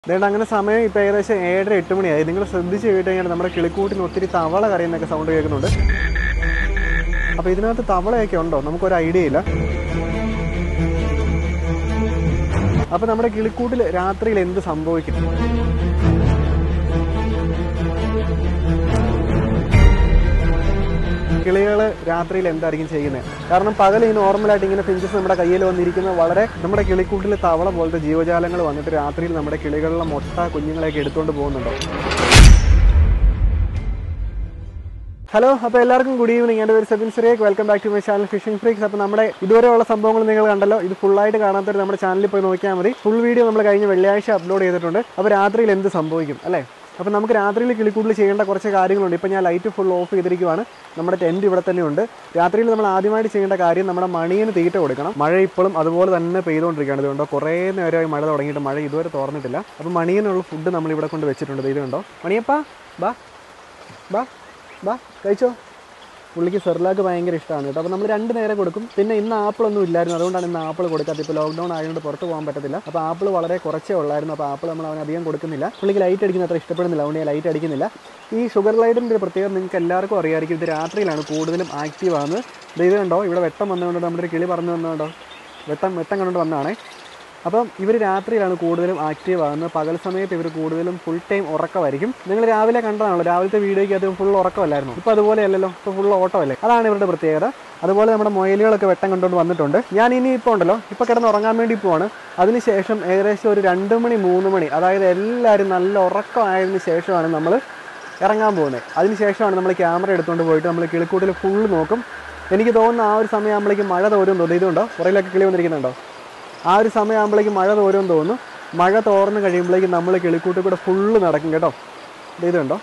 അതുകൊണ്ട് അങ്ങനെ സമയം ഇപ്പോൾ ഏകദേശം ഏഴര എട്ട് മണിയായി നിങ്ങൾ ശ്രദ്ധിച്ച് കേട്ട് കഴിഞ്ഞാൽ നമ്മുടെ കിളിക്കൂട്ടിന് ഒത്തിരി തവള കരയുന്നൊക്കെ സൗണ്ട് കേൾക്കുന്നുണ്ട് അപ്പോൾ ഇതിനകത്ത് തവളയൊക്കെ ഉണ്ടോ നമുക്കൊരു ഐഡിയ ഇല്ല അപ്പോൾ നമ്മുടെ കിളിക്കൂട്ടിൽ രാത്രിയിൽ എന്ത് സംഭവിക്കും കിളികൾ രാത്രിയിൽ എന്തായിരിക്കും ചെയ്യുന്നത് കാരണം പകൽ ഈ നോർമലായിട്ട് ഇങ്ങനെ ഫിഞ്ചസ് നമ്മുടെ കയ്യിൽ വന്നിരിക്കുന്ന വളരെ നമ്മുടെ കിളിക്കൂട്ടിൽ തവള പോലത്തെ ജീവജാലങ്ങൾ വന്നിട്ട് രാത്രിയിൽ നമ്മുടെ കിളികളിലെ മുട്ട കുഞ്ഞുങ്ങളെയൊക്കെ എടുത്തുകൊണ്ട് പോകുന്നുണ്ടോ ഹലോ അപ്പോൾ എല്ലാവർക്കും ഗുഡ് ഈവനിങ് എൻ്റെ പേര് Sebin Cyriac welcome back to my channel fishing freaks അപ്പോൾ നമ്മുടെ ഇതുവരെയുള്ള സംഭവങ്ങൾ നിങ്ങൾ കണ്ടല്ലോ ഇത് ഫുള്ളായിട്ട് കാണാത്തവർ നമ്മുടെ ചാനലിൽ പോയി നോക്കിയാൽ മതി ഫുൾ വീഡിയോ നമ്മൾ കഴിഞ്ഞ വെള്ളിയാഴ്ച അപ്ലോഡ് ചെയ്തിട്ടുണ്ട് അപ്പോൾ രാത്രിയിൽ എന്ത് സംഭവിക്കും അല്ലേ അപ്പോൾ നമുക്ക് രാത്രിയിൽ കിളിക്കൂട്ടിൽ ചെയ്യേണ്ട കുറച്ച് കാര്യങ്ങളുണ്ട് ഇപ്പോൾ ഞാൻ ലൈറ്റ് ഫുൾ ഓഫ് ചെയ്തിരിക്കുവാണ് നമ്മുടെ ടെൻറ്റ് ഇവിടെ തന്നെ ഉണ്ട് രാത്രിയിൽ നമ്മൾ ആദ്യമായിട്ട് ചെയ്യേണ്ട കാര്യം നമ്മുടെ മണിയന് തീറ്റ കൊടുക്കണം മഴ ഇപ്പോഴും അതുപോലെ തന്നെ പെയ്തുകൊണ്ടിരിക്കുകയാണ് ഇതുകൊണ്ടോ കുറേ നേരമായി മഴ തുടങ്ങിയിട്ട് മഴ ഇതുവരെ തുറന്നിട്ടില്ല അപ്പോൾ മണിയനുള്ള ഫുഡ് നമ്മൾ ഇവിടെ കൊണ്ട് വെച്ചിട്ടുണ്ട് ഇത് കണ്ടോ മണിയപ്പാ ബാ ബാ ബാ കഴിച്ചോ പുള്ളിക്ക് സെർലാക്ക് ഭയങ്കര ഇഷ്ടമാണ് കേട്ടോ അപ്പോൾ നമ്മൾ രണ്ട് നേരം കൊടുക്കും പിന്നെ ഇന്ന് ആപ്പിളൊന്നും ഇല്ലായിരുന്നു അതുകൊണ്ടാണ് ഇന്ന് ആപ്പിൾ കൊടുക്കാത്തത് ഇപ്പോൾ ലോക്ക്ഡൗൺ ആയതുകൊണ്ട് പുറത്ത് പോകാൻ പറ്റത്തില്ല അപ്പോൾ ആപ്പിൾ വളരെ കുറച്ചേ ഉള്ളായിരുന്നു അപ്പോൾ ആപ്പിൾ നമ്മൾ അവന് അധികം കൊടുക്കുന്നില്ല പുള്ളിക്ക് ലൈറ്റ് അടിക്കുന്ന അത്ര ഇഷ്ടപ്പെടുന്നില്ല അതുകൊണ്ട് ഞാൻ ലൈറ്റ് അടിക്കുന്നില്ല ഈ ഷുഗർ ലൈറ്റിൻ്റെ ഒരു പ്രത്യേകത നിങ്ങൾക്ക് എല്ലാവർക്കും അറിയാമായിരിക്കും ഇത് രാത്രിയിലാണ് കൂടുതലും ആക്റ്റീവ് ആകുന്നത് ഇത് ഇത് കണ്ടോ ഇവിടെ വെട്ടം വന്നുകൊണ്ട് നമ്മുടെ ഒരു കിളി പറഞ്ഞു വന്നുകൊണ്ടോ വെട്ടം വെട്ടം കണ്ടുകൊണ്ട് വന്നതാണേ അപ്പം ഇവർ രാത്രിയിലാണ് കൂടുതലും ആക്റ്റീവ് ആകുന്നത് പകൽ സമയത്ത് ഇവർ കൂടുതലും ഫുൾ ടൈം ഉറക്കമായിരിക്കും നിങ്ങൾ രാവിലെ കണ്ടതാണല്ലോ രാവിലത്തെ വീഡിയോയ്ക്ക് അത് ഫുൾ ഉറക്കമല്ലായിരുന്നു ഇപ്പോൾ അതുപോലെയല്ലല്ലോ ഇപ്പോൾ ഫുൾ ഓട്ടമല്ലേ അതാണ് ഇവരുടെ പ്രത്യേകത അതുപോലെ നമ്മുടെ മൊയലുകളൊക്കെ വെട്ടം കണ്ടുകൊണ്ട് വന്നിട്ടുണ്ട് ഞാൻ ഇനി ഇപ്പോൾ ഉണ്ടല്ലോ ഇപ്പോൾ കിടന്ന് ഉറങ്ങാൻ വേണ്ടി പോവാണ് അതിനുശേഷം ഏകദേശം ഒരു രണ്ട് മണി മൂന്ന് മണി അതായത് എല്ലാവരും നല്ല ഉറക്കമായതിനു ശേഷമാണ് നമ്മൾ ഇറങ്ങാൻ പോകുന്നത് അതിനുശേഷമാണ് നമ്മൾ ക്യാമറ എടുത്തുകൊണ്ട് പോയിട്ട് നമ്മൾ കിളിക്കൂട്ടിൽ ഫുള്ള് നോക്കും എനിക്ക് തോന്നുന്നു ആ ഒരു സമയമാകുമ്പോഴേക്കും മഴ തോരും തോന്നുന്നു ഇതുണ്ടോ പുറയിലൊക്കെ കിളി വന്നിരിക്കുന്നുണ്ടോ ആ ഒരു സമയമാകുമ്പോഴേക്കും മഴ തോരും തോന്നുന്നു മഴ തോർന്ന് കഴിയുമ്പോഴേക്കും നമ്മൾ കിളിക്കൂട്ടിൽ കൂടെ ഫുള്ള് നടക്കും കേട്ടോ ദേ ഇതുണ്ടോ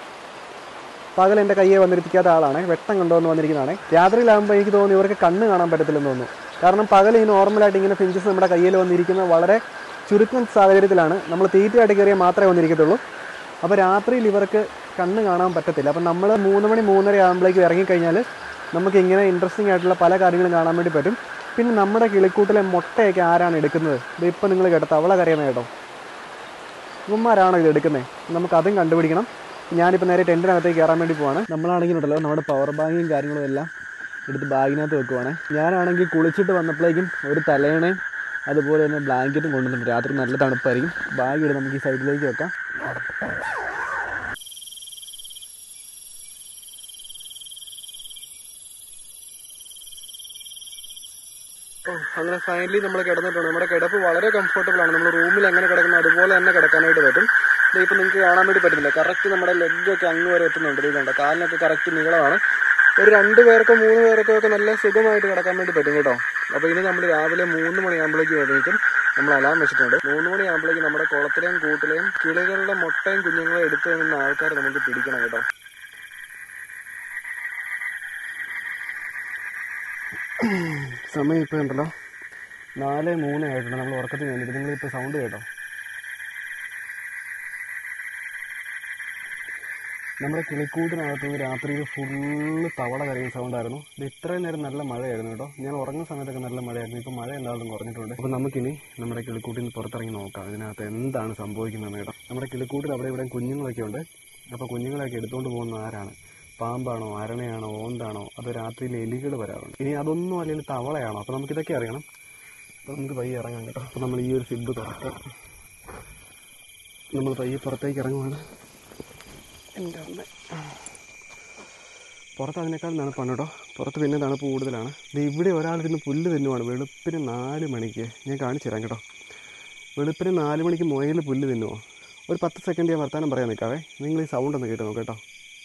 പകൽ എൻ്റെ കയ്യെ വന്നിരിക്കാത്ത ആളാണ് വെട്ടം കൊണ്ടുവന്ന് വന്നിരിക്കുന്നതാണ് രാത്രിയിലാകുമ്പോൾ എനിക്ക് തോന്നുന്നു ഇവർക്ക് കണ്ണ് കാണാൻ പറ്റത്തില്ലെന്ന് തോന്നുന്നു കാരണം പകൽ ഈ നോർമലായിട്ട് ഇങ്ങനെ ഫിഞ്ചസ് നമ്മുടെ കയ്യിൽ വന്നിരിക്കുന്നത് വളരെ ചുരുക്കം സാഹചര്യത്തിലാണ് നമ്മൾ തീറ്റയായിട്ട് കയറിയാൽ മാത്രമേ വന്നിരിക്കത്തുള്ളൂ അപ്പോൾ രാത്രിയിൽ ഇവർക്ക് കണ്ണ് കാണാൻ പറ്റത്തില്ല അപ്പം നമ്മൾ മൂന്ന് മണി മൂന്നര ആകുമ്പോഴേക്കും ഇറങ്ങിക്കഴിഞ്ഞാൽ നമുക്ക് ഇങ്ങനെ ഇൻട്രസ്റ്റിംഗ് ആയിട്ടുള്ള പല കാര്യങ്ങളും കാണാൻ വേണ്ടി പറ്റും പിന്നെ നമ്മുടെ കിളിക്കൂട്ടിലെ മുട്ടയൊക്കെ ആരാണ് എടുക്കുന്നത് ഇത് ഇപ്പം നിങ്ങൾ കേട്ടോ തവള കരയുന്നത് കേട്ടോ ഇവന്മാരാണോ ഇത് എടുക്കുന്നത് നമുക്ക് അതും കണ്ടുപിടിക്കണം ഞാനിപ്പോൾ നേരെ ടെൻറ്റിനകത്തേക്ക് കയറാൻ വേണ്ടി പോവാണ് നമ്മളാണെങ്കിൽ ഉണ്ടല്ലോ നമ്മുടെ പവർ ബാങ്കും കാര്യങ്ങളും എല്ലാം എടുത്ത് ബാഗിനകത്ത് വെക്കുവാണ് ഞാനാണെങ്കിൽ കുളിച്ചിട്ട് വന്നപ്പോഴേക്കും ഒരു തലേണയും അതുപോലെ തന്നെ ബ്ലാങ്കറ്റും കൊണ്ടുവന്നിട്ടുണ്ട് രാത്രി നല്ല തണുപ്പായിരിക്കും ബാഗ് എടുത്ത് നമുക്ക് ഈ സൈഡിലേക്ക് വെക്കാം ഓ, അങ്ങനെ ഫൈനലി നമ്മൾ കിടന്നിട്ടുണ്ട് നമ്മുടെ കിടപ്പ് വളരെ കംഫർട്ടബിൾ ആണ് നമ്മൾ റൂമിൽ എങ്ങനെ കിടക്കുന്നു അതുപോലെ തന്നെ കിടക്കാനായിട്ട് പറ്റും ഇത് ഇപ്പം നിങ്ങൾക്ക് കാണാൻ വേണ്ടി പറ്റുന്നില്ല കറക്റ്റ് നമ്മുടെ ലെഗൊക്കെ അങ്ങ് വരെ എത്തുന്നുണ്ട് ഇത് കണ്ടോ കാലിനൊക്കെ കറക്റ്റ് നീളമാണ് ഒരു രണ്ട് പേർക്കോ മൂന്ന് പേർക്കോ ഒക്കെ നല്ല സുഖമായിട്ട് കിടക്കാൻ വേണ്ടി പറ്റും കേട്ടോ അപ്പോൾ ഇനി നമ്മൾ രാവിലെ മൂന്ന് മണിയാകുമ്പോഴേക്കും എഴുന്നേക്കും നമ്മൾ അലാം വെച്ചിട്ടുണ്ട് മൂന്ന് മണിയാകുമ്പോഴേക്കും നമ്മുടെ കുളത്തിലെയും കൂട്ടിലെയും കിളികളുടെ മുട്ടയും കുഞ്ഞുങ്ങളെ എടുത്തു നിന്ന ആൾക്കാർ നമുക്ക് പിടിക്കണം കേട്ടോ സമയം ഇപ്പോൾ ഉണ്ടല്ലോ നാല് മൂന്ന് ആയിട്ടുണ്ട് നമ്മൾ ഉറക്കത്തിൽ വേണ്ടിയിട്ട് നിങ്ങൾ ഇപ്പോൾ സൗണ്ട് കേട്ടോ നമ്മുടെ കിളിക്കൂട്ടിനകത്ത് രാത്രിയിൽ ഫുള്ള് തവള കരയുന്ന സൗണ്ടായിരുന്നു ഇത് ഇത്രയും നേരം നല്ല മഴയായിരുന്നു കേട്ടോ ഞാൻ ഉറങ്ങുന്ന സമയത്തൊക്കെ നല്ല മഴയായിരുന്നു ഇപ്പോൾ മഴ എന്താണെന്ന് കുറഞ്ഞിട്ടുണ്ട് അപ്പോൾ നമുക്കിനി നമ്മുടെ കിളിക്കൂട്ടിൽ നിന്ന് പുറത്തിറങ്ങി നോക്കാം ഇതിനകത്ത് എന്താണ് സംഭവിക്കുന്നത് കേട്ടോ നമ്മുടെ കിളിക്കൂട്ടിൽ അവിടെ ഇവിടെ കുഞ്ഞുങ്ങളൊക്കെ ഉണ്ട് അപ്പോൾ കുഞ്ഞുങ്ങളെയൊക്കെ എടുത്തുകൊണ്ട് പോകുന്ന ആരാണ് പാമ്പാണോ അരണയാണോ ഓന്താണോ അതോ രാത്രിയിൽ എലികൾ വരാറുണ്ട് ഇനി അതൊന്നും അല്ലെങ്കിൽ തവളയാണോ അപ്പോൾ നമുക്കിതൊക്കെ അറിയണം അപ്പോൾ നമുക്ക് പയ്യെ ഇറങ്ങാം കേട്ടോ അപ്പോൾ നമ്മൾ ഈ ഒരു സിബ് തുറക്കാം നമ്മൾ പയ്യെ പുറത്തേക്ക് ഇറങ്ങുവാണ് എൻ്റെ അമ്മ പുറത്ത് അതിനേക്കാൾ തണുപ്പാണ് കേട്ടോ പുറത്ത് പിന്നെ തണുപ്പ് കൂടുതലാണ് ഇത് ഇവിടെ ഒരാൾ ഇരുന്ന് പുല്ല് തിന്നുവാണ് വെളുപ്പിന് നാല് മണിക്ക് ഞാൻ കാണിച്ചു തരാം കേട്ടോ വെളുപ്പിന് നാല് മണിക്ക് മുയൽ പുല്ല് തിന്നുവോ ഒരു പത്ത് സെക്കൻഡ് ഞാൻ വർത്താനം പറയാൻ നിൽക്കാവേ നിങ്ങൾ ഈ സൗണ്ട് ഒന്ന് കേട്ട് നോക്കാം കേട്ടോ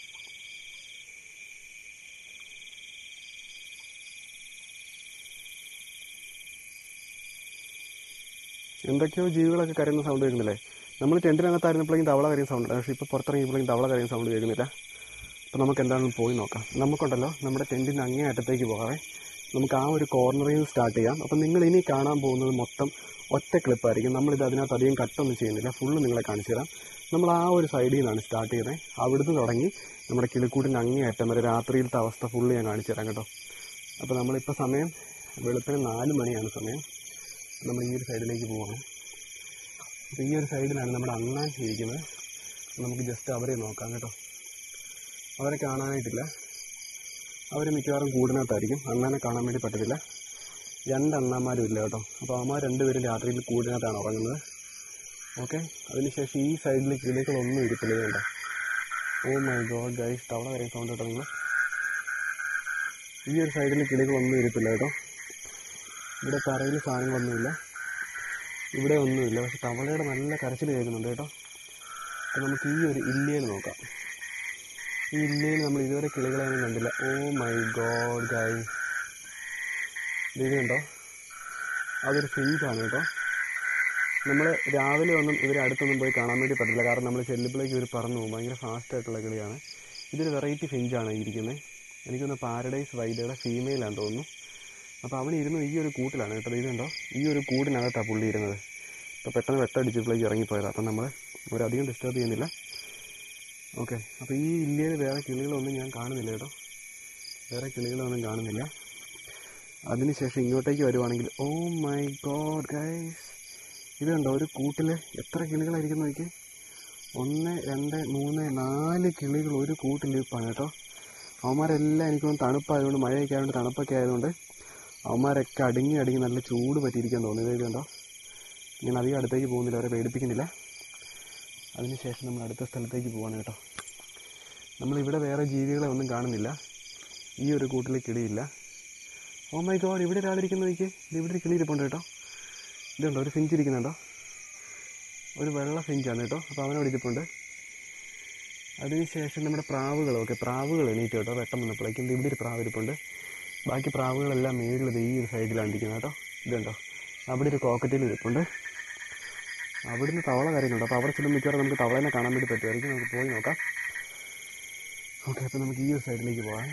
എന്തൊക്കെയോ ജീവികളൊക്കെ കരയുന്ന സൗണ്ട് കേൾക്കുന്നില്ലേ നമ്മൾ ടെൻറ്റിനകത്തായിരുന്നപ്പോഴേക്കും തവള കരയുന്ന സൗണ്ട് പക്ഷേ ഇപ്പോൾ പുറത്തിറങ്ങിയപ്പോഴേക്കും തവള കരയുന്ന സൗണ്ട് കേൾക്കുന്നില്ല അപ്പോൾ നമുക്ക് എന്താണെന്ന് പോയി നോക്കാം നമുക്കുണ്ടല്ലോ നമ്മുടെ ടെൻറ്റിൻ്റെ അങ്ങേ അറ്റത്തേക്ക് പോകാവേ നമുക്ക് ആ ഒരു കോർണറിൽ നിന്ന് സ്റ്റാർട്ട് ചെയ്യാം അപ്പം നിങ്ങൾ ഇനി കാണാൻ പോകുന്നത് മൊത്തം ഒറ്റ ക്ലിപ്പായിരിക്കും നമ്മളിത് അതിനകത്ത് അധികം കട്ടൊന്നും ചെയ്യുന്നില്ല ഫുള്ള് നിങ്ങളെ കാണിച്ചു തരാം നമ്മൾ ആ ഒരു സൈഡിൽ നിന്നാണ് സ്റ്റാർട്ട് ചെയ്യുന്നത് അവിടുന്ന് തുടങ്ങി നമ്മുടെ കിളിക്കൂട്ടിൻ്റെ അങ്ങേ അറ്റം വരെ രാത്രിയിലത്തെ അവസ്ഥ ഫുള്ള് ഞാൻ കാണിച്ചു തരാം കേട്ടോ അപ്പോൾ നമ്മളിപ്പോൾ സമയം വെളുപ്പിന് നാല് മണിയാണ് സമയം നമ്മൾ ഈ ഒരു സൈഡിലേക്ക് പോവാണ് അപ്പോൾ ഈ ഒരു സൈഡിലാണ് നമ്മുടെ അണ്ണാൻ ഇരിക്കുന്നത് നമുക്ക് ജസ്റ്റ് അവരെ നോക്കാം കേട്ടോ അവരെ കാണാനായിട്ടില്ല അവർ മിക്കവാറും കൂടിനകത്തായിരിക്കും അണ്ണാനെ കാണാൻ വേണ്ടി പറ്റത്തില്ല രണ്ട് അണ്ണാന്മാരും ഇല്ല കേട്ടോ അപ്പോൾ അമ്മ രണ്ടുപേരും രാത്രിയിൽ കൂടിനകത്താണ് ഉറങ്ങുന്നത് ഓക്കെ അതിനുശേഷം ഈ സൈഡിൽ കിളികളൊന്നും ഇരിപ്പില്ല വേണ്ട ഓ മൈ ഗോഡ് ഗൈസ് തവള വരെ സൗണ്ട് കേട്ടോ നിങ്ങൾ ഈ ഒരു സൈഡിൽ കിളികളൊന്നും ഇരിപ്പില്ല കേട്ടോ ഇവിടെ തറയിൽ സാധനങ്ങളൊന്നുമില്ല ഇവിടെ ഒന്നുമില്ല പക്ഷെ തവളയുടെ നല്ല കരച്ചിൽ കേൾക്കുന്നുണ്ട് കേട്ടോ അപ്പോൾ നമുക്ക് ഈ ഒരു ഇല്ലയിൽ നോക്കാം ഈ ഇല്ലയിൽ നമ്മൾ ഇതുവരെ കിളികളെയൊന്നും കണ്ടില്ല ഓ മൈ ഗോഡ് ഗൈസ് ഇത് കണ്ടോ അതൊരു ഫിഞ്ചാണ് കേട്ടോ നമ്മൾ രാവിലെ ഒന്നും ഇവരെ അടുത്തൊന്നും പോയി കാണാൻ വേണ്ടി പറ്റില്ല കാരണം നമ്മൾ ചെല്ലുമ്പോഴേക്ക് ഇവർ പറന്നു പോകും ഭയങ്കര ഫാസ്റ്റ് ആയിട്ടുള്ള കിളിയാണ് ഇതൊരു വെറൈറ്റി ഫിഞ്ചാണ് ഇരിക്കുന്നത് എനിക്കൊന്ന് പാരഡൈസ് വൈഡയുടെ ഫീമെയിലാണെന്ന് തോന്നുന്നു അപ്പോൾ അവൻ ഇരുന്നു ഈ ഒരു കൂട്ടിലാണ് കേട്ടോ ഇത് കണ്ടോ ഈ ഒരു കൂടിനകത്താണ് പുള്ളി ഇരുന്നത് അപ്പോൾ പെട്ടെന്ന് വെട്ടടിച്ചപ്പോഴേക്ക് ഇറങ്ങിപ്പോയതാണ് അപ്പം നമ്മൾ അവരധികം ഡിസ്റ്റർബ് ചെയ്യുന്നില്ല ഓക്കെ അപ്പോൾ ഈ ഇല്ലയിൽ വേറെ കിളികളൊന്നും ഞാൻ കാണുന്നില്ല കേട്ടോ വേറെ കിളികളൊന്നും കാണുന്നില്ല അതിനുശേഷം ഇങ്ങോട്ടേക്ക് വരുവാണെങ്കിൽ ഓ മൈ ഗോഡ് ഗൈസ് ഇത് കണ്ടോ ഒരു കൂട്ടിൽ എത്ര കിളികളായിരിക്കും നോക്കി ഒന്ന് രണ്ട് മൂന്ന് നാല് കിളികൾ ഒരു കൂട്ടിലിരിപ്പാണ് കേട്ടോ അവന്മാരെല്ലാം എനിക്കൊന്ന് തണുപ്പായതുകൊണ്ട് മഴയൊക്കെ ആയതുകൊണ്ട് തണുപ്പൊക്കെ ആയതുകൊണ്ട് അവന്മാരൊക്കെ അടുങ്ങി അടുങ്ങി നല്ല ചൂട് പറ്റിയിരിക്കാൻ തോന്നുന്നു ഇത് കണ്ടോ ഞാൻ അധികം അടുത്തേക്ക് പോകുന്നില്ല അവരെ പേടിപ്പിക്കുന്നില്ല അതിനുശേഷം നമ്മൾ അടുത്ത സ്ഥലത്തേക്ക് പോവാണ് കേട്ടോ നമ്മളിവിടെ വേറെ ജീവികളെ ഒന്നും കാണുന്നില്ല ഈ ഒരു കൂട്ടിൽ കിളിയില്ല ഓ മൈ ഗോഡ് ഇവിടെ ഒരാളിരിക്കുന്ന നോക്കി ഇത് ഇവിടെ ഒരു കിളി ഇരിപ്പുണ്ട് കേട്ടോ ഇതുണ്ടോ ഒരു ഫിഞ്ച് ഇരിക്കുന്നുണ്ടോ ഒരു വെള്ള ഫിഞ്ചാണ് കേട്ടോ അപ്പോൾ അവനവിടെ ഇരിപ്പുണ്ട് അതിനുശേഷം നമ്മുടെ പ്രാവുകൾ ഓക്കെ പ്രാവുകൾ എണീറ്റ് കേട്ടോ വെട്ടം വന്നപ്പോഴേക്കും ദേ ഇവിടെ ഒരു പ്രാവ് ഇരിപ്പുണ്ട് ബാക്കി പ്രാവുകളെല്ലാം മേളിൽ ദേ ഈ ഒരു സൈഡിലാണ് ഇരിക്കുന്നത് കേട്ടോ ഇതുണ്ടോ അവിടെ ഒരു കോക്കറ്റിൽ ഇരിപ്പുണ്ട് അവിടുന്ന് തവള കരയുന്നുണ്ട് അപ്പോൾ അവിടെ ചെല്ലുമ്പോൾ മിക്കവാറും നമുക്ക് തവളേനെ കാണാൻ വേണ്ടി പറ്റുമായിരിക്കും നമുക്ക് പോയി നോക്കാം ഓക്കെ അപ്പോൾ നമുക്ക് ഈ ഒരു സൈഡിലേക്ക് പോകാം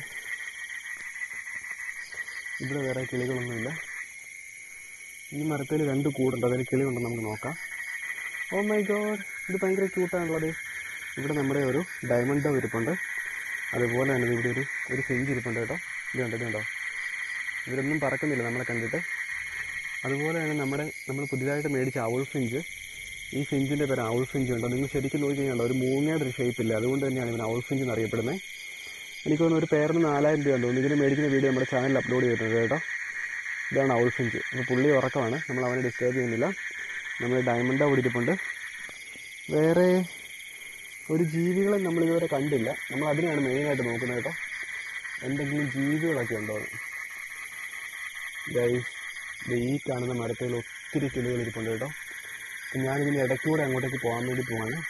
ഇവിടെ വേറെ കിളികളൊന്നുമില്ല ഈ മരത്തിൽ രണ്ട് കൂടുണ്ട് അതിൽ കിളിയുണ്ടെന്ന് നമുക്ക് നോക്കാം ഓ മൈ ഗോഡ് ഇത് ഭയങ്കര ക്യൂട്ടാണുള്ളത് ഇവിടെ നമ്മുടെ ഒരു ഡയമണ്ട് ഡവ് ഇരിപ്പുണ്ട് അതുപോലെ തന്നെ ഇവിടെ ഒരു ഒരു ഫെഞ്ച് ഇരിപ്പുണ്ട് കേട്ടോ ഇത് കണ്ടോ ഇത് കണ്ടോ ഇവരൊന്നും പറക്കുന്നില്ല നമ്മളെ കണ്ടിട്ട് അതുപോലെ തന്നെ നമ്മുടെ നമ്മൾ പുതിയതായിട്ട് മേടിച്ച ഔൾ ഫിഞ്ച് ഈ ഫിഞ്ചിൻ്റെ പേര് ഔൾ ഫിഞ്ച് ഉണ്ടോ നിങ്ങൾ ശരിക്കും നോക്കി കഴിഞ്ഞാൽ ഒരു മൂങ്ങയുടെ ഒരു ഷേപ്പ് ഇല്ല അതുകൊണ്ട് തന്നെയാണ് ഇവൻ ഔൾ ഫിഞ്ച് എന്നറിയപ്പെടുന്നത് എനിക്ക് തോന്നുന്നു ഒരു പേരിന് നാലായിരം രൂപ തോന്നുന്നു ഇതിന് മേടിക്കുന്ന വീഡിയോ നമ്മുടെ ചാനലിൽ അപ്ലോഡ് ചെയ്തിട്ടുണ്ട് കേട്ടോ ഇതാണ് ഔൾ ഫിഞ്ച് അപ്പോൾ പുള്ളി ഉറക്കമാണ് നമ്മൾ അവനെ ഡിസ്റ്റർബ് ചെയ്യുന്നില്ല നമ്മൾ ഡയമണ്ട് അവിടെ ഇരിപ്പുണ്ട് വേറെ ഒരു ജീവികളെ നമ്മൾ ഇതുവരെ കണ്ടില്ല നമ്മൾ അതിനെയാണ് മെയിനായിട്ട് നോക്കുന്നത് കേട്ടോ എന്തെങ്കിലും ജീവികളൊക്കെ ഉണ്ടോ ഗൈസ് ഈ കാണുന്ന മരത്തിൽ ഒത്തിരി കിളികൾ ഇരിപ്പുണ്ട് കേട്ടോ അപ്പം ഞാനിതിൻ്റെ ഇടയ്ക്കൂടെ അങ്ങോട്ടേക്ക് പോകാൻ വേണ്ടി പോവാണ്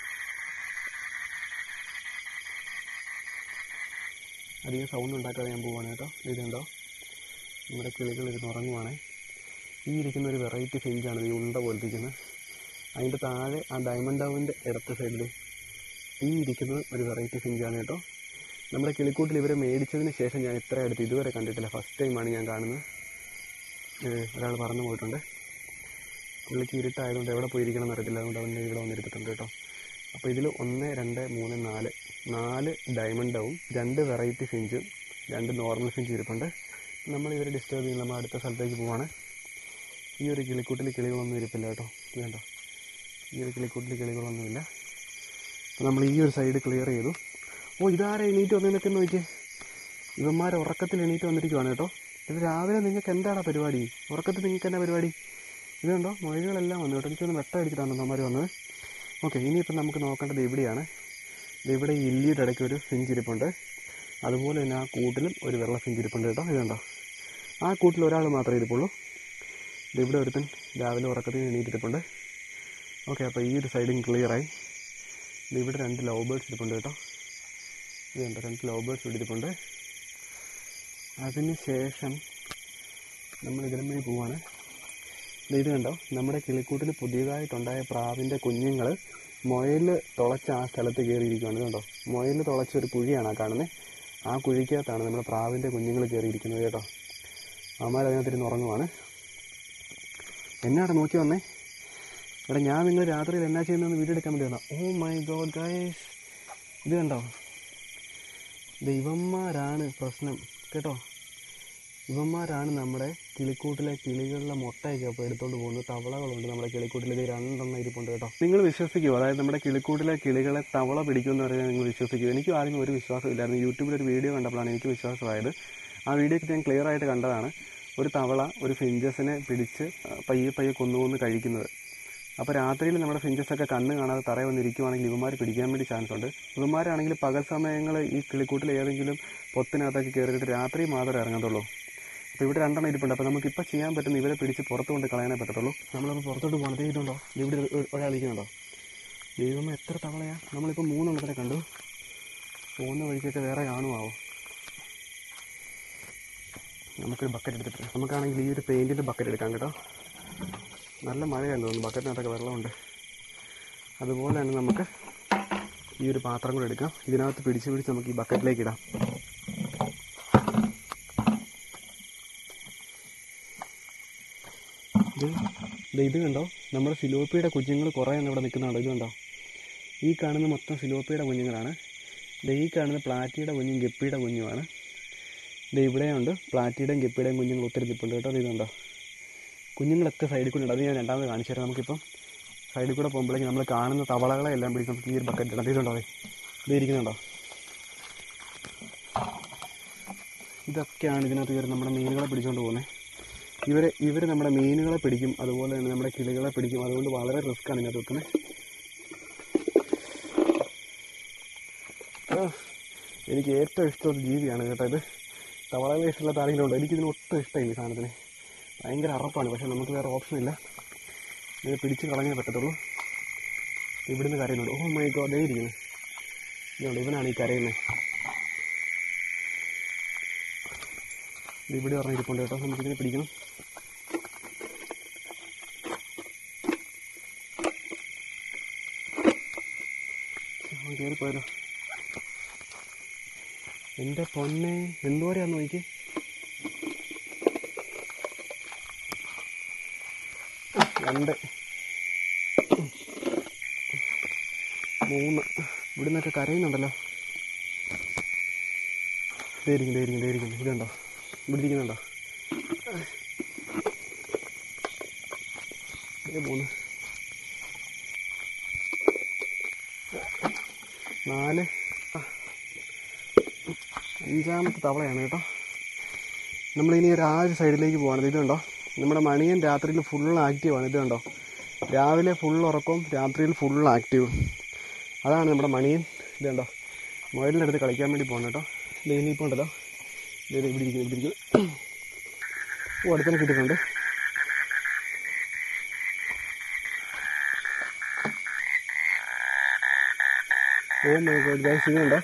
അധികം സൗണ്ട് ഉണ്ടാക്കാതെ ഞാൻ പോവാണ് കേട്ടോ ഇതുണ്ടോ നമ്മുടെ കിളികൾ ഇരുന്ന് ഉറങ്ങുവാണേ ഈ ഇരിക്കുന്ന ഒരു വെറൈറ്റി ഫിഞ്ചാണ് ഈ ഉണ്ട പോലിരിക്കുന്നത് അതിൻ്റെ താഴെ ആ ഡയമണ്ട് ഡൗവിൻ്റെ ഇടത്തെ സൈഡിൽ ഈ ഇരിക്കുന്നത് ഒരു വെറൈറ്റി ഫിഞ്ചാണ് കേട്ടോ നമ്മുടെ കിളിക്കൂട്ടിൽ ഇവരെ മേടിച്ചതിന് ശേഷം ഞാൻ ഇത്ര അടുത്ത് ഇതുവരെ കണ്ടിട്ടില്ല ഫസ്റ്റ് ടൈമാണ് ഞാൻ കാണുന്നത് ഒരാൾ പറന്നു പോയിട്ടുണ്ട് പുള്ളിക്ക് ഇരുട്ടായതുകൊണ്ട് എവിടെ പോയിരിക്കണം എന്നറിയത്തില്ല അതുകൊണ്ട് അവൻ്റെ ഇവിടെ വന്നിരുത്തിട്ടുണ്ട് കേട്ടോ അപ്പോൾ ഇതിൽ ഒന്ന് രണ്ട് മൂന്ന് നാല് നാല് ഡയമണ്ടും രണ്ട് വെറൈറ്റി ഫിഞ്ചും രണ്ട് നോർമൽ ഫിഞ്ചും ഇരിപ്പുണ്ട് നമ്മൾ ഇവരെ ഡിസ്റ്റർബ് ചെയ്യുന്ന നമ്മൾ അടുത്ത സ്ഥലത്തേക്ക് പോവാണ് ഈ ഒരു കിളിക്കൂട്ടിൽ കിളികളൊന്നും ഇരിപ്പില്ല കേട്ടോ ഇത് കണ്ടോ ഈ ഒരു കിളിക്കൂട്ടിൽ കിളികളൊന്നുമില്ല അപ്പോൾ നമ്മൾ ഈ ഒരു സൈഡ് ക്ലിയർ ചെയ്തു ഓ ഇതാരെ എണീറ്റ് വന്നതിനൊക്കെ നോക്കിയേ ഇവന്മാർ ഉറക്കത്തിൽ എണീറ്റ് വന്നിരിക്കുവാണ് കേട്ടോ ഇത് രാവിലെ നിങ്ങൾക്ക് എന്താണ് പരിപാടി ഉറക്കത്തിൽ നിങ്ങൾക്ക് എന്നാ പരിപാടി ഇതുണ്ടോ മൊഴികളെല്ലാം വന്നു കേട്ടോ എനിക്കൊന്ന് വെട്ടം അടിച്ചിട്ടാണ് അമ്മമാർ വന്നത് ഓക്കെ ഇനിയിപ്പം നമുക്ക് നോക്കേണ്ടത് ഇവിടെയാണ് ഇത് ഇവിടെ ഈ ഇല്ലിയുടെ ഇടയ്ക്ക് ഒരു ഫിഞ്ച് ഇരിപ്പുണ്ട് അതുപോലെ തന്നെ ആ കൂട്ടിലും ഒരു വെള്ള ഫിഞ്ച് ഇരിപ്പുണ്ട് കേട്ടോ ഇതുണ്ടോ ആ കൂട്ടിൽ ഒരാൾ മാത്രമേ ഇരിപ്പുള്ളൂ ഇത് ഇവിടെ ഒരുത്തൻ രാവിലെ ഉറക്കത്തിൽ എണീറ്റിരിപ്പുണ്ട് ഓക്കെ അപ്പോൾ ഈ ഒരു സൈഡും ക്ലിയറായി ഇത് ഇവിടെ രണ്ട് ലവ് ബേർഡ്സ് ഇരിപ്പുണ്ട് കേട്ടോ ഇതുണ്ട് രണ്ട് ലവ് ബേർഡ്സ് ഇവിടെ ഇരിപ്പുണ്ട് അതിന് ശേഷം നമ്മൾ ഇതിലും വഴി പോവാണ് ദേ ഇത് കണ്ടോ നമ്മുടെ കിളിക്കൂട്ടിൽ പുതിയതായിട്ടുണ്ടായ പ്രാവിൻ്റെ കുഞ്ഞുങ്ങൾ മുയൽ തുളച്ച ആ സ്ഥലത്ത് കയറിയിരിക്കുകയാണ് ഇത് കണ്ടോ മുയൽ തുളച്ച ഒരു കുഴിയാണ് ആ കാണുന്നത് ആ കുഴിക്കകത്താണ് നമ്മുടെ പ്രാവിൻ്റെ കുഞ്ഞുങ്ങൾ കയറിയിരിക്കുന്നത് കേട്ടോ അമ്മമാർ അതിനകത്തിരുന്ന് ഉറങ്ങുവാണ് എന്നാണ് നോക്കി വന്നേ എടാ ഞാൻ നിങ്ങൾ രാത്രിയിൽ എന്നാ ചെയ്യുന്നതെന്ന് വീഡിയോ എടുക്കാൻ വേണ്ടി വന്നാ ഓ മൈ ഗോഡ് ഗൈസ് ഇത് കണ്ടോ ദൈവന്മാരാണ് പ്രശ്നം കേട്ടോ ഇവന്മാരാണ് നമ്മുടെ കിളിക്കൂട്ടിലെ കിളികളിലെ മുട്ടയൊക്കെ അപ്പോൾ എടുത്തുകൊണ്ട് പോകുന്നത് തവളകളുണ്ട് നമ്മുടെ കിളിക്കൂട്ടിൽ ഇത് രണ്ടെണ്ണം ഇരിപ്പുണ്ട് കേട്ടോ നിങ്ങൾ വിശ്വസിക്കുമോ അതായത് നമ്മുടെ കിളിക്കൂട്ടിലെ കിളികളെ തവള പിടിക്കുമെന്ന് പറഞ്ഞാൽ നിങ്ങൾ വിശ്വസിക്കുമോ എനിക്ക് ആദ്യം ഒരു വിശ്വാസമില്ലായിരുന്നു യൂട്യൂബിൽ ഒരു വീഡിയോ കണ്ടപ്പോഴാണ് എനിക്ക് വിശ്വാസമായത് ആ വീഡിയോ ഞാൻ ക്ലിയർ ആയിട്ട് കണ്ടതാണ് ഒരു തവള ഒരു ഫിഞ്ചസിനെ പിടിച്ച് ആ, പയ്യെ പയ്യെ കൊന്നുകൊന്ന് കഴിക്കുന്നത് അപ്പോൾ രാത്രിയിൽ നമ്മുടെ ഫിഞ്ചസൊക്കെ കണ്ണ് കാണാതെ തറ വന്നിരിക്കുവാണെങ്കിൽ ഇവന്മാർ പിടിക്കാൻ വേണ്ടി ചാൻസ് ഉണ്ട് ഇവന്മാരാണെങ്കിൽ പകൽ സമയങ്ങൾ ഈ കിളിക്കൂട്ടിൽ ഏതെങ്കിലും പൊത്തിനകത്തൊക്കെ കയറിയിട്ട് രാത്രി മാത്രമേ ഇറങ്ങത്തുള്ളൂ അപ്പോൾ ഇവിടെ രണ്ടെണ്ണം ഇരിപ്പുണ്ട് അപ്പോൾ നമുക്ക് ഇപ്പോൾ ചെയ്യാൻ പറ്റുന്ന ഇവരെ പിടിച്ച് പുറത്ത് കൊണ്ട് കളയാനേ പറ്റത്തുള്ളൂ നമ്മളപ്പോൾ പുറത്തോട്ട് പോകണത് ഇതുണ്ടോ ഇവിടെ ഒരു- ഒരാൾ ഇരിക്കുന്നുണ്ടോ ദൈവം എത്ര തവളയാ നമ്മളിപ്പോൾ മൂന്നെണ്ണത്തിനെ കണ്ടു പോകുന്ന വഴിക്കൊക്കെ വേറെ കാണുമാവോ നമുക്കൊരു ബക്കറ്റ് എടുത്തിട്ട് നമുക്കാണെങ്കിൽ ഈ ഒരു പെയിൻറ്റിൻ്റെ ബക്കറ്റ് എടുക്കാം കേട്ടോ നല്ല മഴയാണെന്ന് തോന്നുന്നു ബക്കറ്റിനകത്തൊക്കെ വെള്ളമുണ്ട് അതുപോലെ തന്നെ നമുക്ക് ഈ ഒരു പാത്രം കൂടെ എടുക്കാം ഇതിനകത്ത് പിടിച്ച് പിടിച്ച് നമുക്ക് ഈ ബക്കറ്റിലേക്ക് ഇടാം ഇത് ദേ ഇത് കണ്ടോ നമ്മുടെ സിലോപ്പിയുടെ കുഞ്ഞുങ്ങൾ കുറേ എണ്ണം ഇവിടെ നിൽക്കുന്നുണ്ടോ ഇത് കണ്ടോ ഈ കാണുന്ന മൊത്തം സിലോപ്പിയുടെ കുഞ്ഞുങ്ങളാണ് ദേ ഈ കാണുന്ന പ്ലാറ്റിയുടെ കുഞ്ഞും ഗപ്പിയുടെ കുഞ്ഞുമാണ് ദേ ഇവിടെയുണ്ട് പ്ലാറ്റിയുടെയും ഗപ്പിയുടെയും കുഞ്ഞുങ്ങൾ ഒത്തിരി നിൽപ്പുണ്ട് കേട്ടോ ഇത് കണ്ടോ കുഞ്ഞുങ്ങളൊക്കെ സൈഡിൽ കൂടെ ഉണ്ട് അത് ഞാൻ രണ്ടാമത് കാണിച്ചു തരാം നമുക്കിപ്പം സൈഡിൽ കൂടെ പോകുമ്പോഴേക്കും നമ്മൾ കാണുന്ന തവളകളെ എല്ലാം പിടിച്ച് നമുക്ക് ഈ ഒരു ബക്കറ്റ് ഇടാം ഇതുണ്ടോ ദേ? ഇത് ഇരിക്കുന്നുണ്ടോ ഇതൊക്കെയാണ് ഇതിനകത്ത് കയറി നമ്മുടെ മീനുകളെ പിടിച്ചുകൊണ്ട് പോകുന്നത് ഇവരെ ഇവർ നമ്മുടെ മീനുകളെ പിടിക്കും അതുപോലെ തന്നെ നമ്മുടെ കിളികളെ പിടിക്കും അതുകൊണ്ട് വളരെ റിസ്ക്കാണ് ഇതിനകത്ത് വെക്കുന്നത് ആ, എനിക്ക് ഏറ്റവും ഇഷ്ടമുള്ള ജീവിയാണ് കേട്ടോ ഇത് തവളകളെ ഇഷ്ടമില്ലാത്ത ആരെങ്കിലും ഉണ്ടോ എനിക്കിതിന് ഒട്ടും ഇഷ്ടമില്ല ഈ സാധനത്തിന് ഭയങ്കര അറപ്പാണ് പക്ഷെ നമുക്ക് വേറെ ഓപ്ഷൻ ഇല്ല ഇതിനെ പിടിച്ച് കളഞ്ഞേ പറ്റത്തുള്ളൂ ഇവിടുന്ന് കരയുന്നുണ്ട് ഓ മൈ ഗോഡ് ദേ ഇരിക്കുന്നു ഇതുണ്ട് ഇവനാണ് ഈ കരയുന്നത് ഇത് ഇവിടെ പറഞ്ഞ ഇരിപ്പുണ്ട് കേട്ടോ നമുക്കിതിനെ പിടിക്കണം അവൻ കയറിപ്പോയല്ലോ എൻ്റെ പൊന്നെ എന്തോരെയാന്ന് നോക്കി രണ്ട് മൂന്ന് ഇവിടെ നിന്നൊക്കെ കരയുന്നുണ്ടല്ലോ ധൈര്യം ധൈര്യം ധൈര്യം ഇതുണ്ടോ ഇവിടെ ഇരിക്കുന്നുണ്ടോ ദേ മൂന്ന് നാല് ആ. അഞ്ചാമത്തെ തവളയാണ് കേട്ടോ നമ്മളിനി ഒരു ആ ഒരു സൈഡിലേക്ക് പോവാണ് ഇത് കണ്ടോ നമ്മുടെ മണിയൻ രാത്രിയിൽ ഫുൾ ആക്റ്റീവാണ് ഇത് കണ്ടോ രാവിലെ ഫുൾ ഉറക്കവും രാത്രിയിൽ ഫുൾ ആക്റ്റീവ് അതാണ് നമ്മുടെ മണിയൻ ഇത് കണ്ടോ മൊബൈലിൻ്റെ അടുത്ത് കളിക്കാൻ വേണ്ടി പോകണം കേട്ടോ ഇത് ഇനിയിപ്പോൾ ഉണ്ടല്ലോ ഇത് ഇവിടെ ഇരിക്കുന്നു ഇവിടെ ഇരിക്കുന്നു ഓ അടുത്തന്നെ കിട്ടിയിട്ടുണ്ട് ഓ മൈ ഗോഡ് ഗൈസ് ഇതുണ്ടോ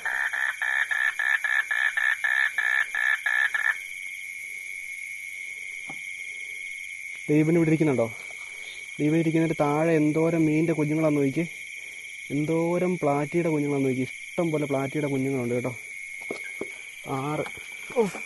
ദൈവന് ഇവിടെ ഇരിക്കുന്നുണ്ടോ ദൈവം ഇരിക്കുന്നതിൻ്റെ താഴെ എന്തോരം മീനിൻ്റെ കുഞ്ഞുങ്ങളാന്ന് നോക്കി എന്തോരം പ്ലാറ്റിയുടെ കുഞ്ഞുങ്ങളാന്ന് നോക്കി ഇഷ്ടം പോലെ പ്ലാറ്റിയുടെ കുഞ്ഞുങ്ങളുണ്ട് കേട്ടോ ആറ് ഉഫ്.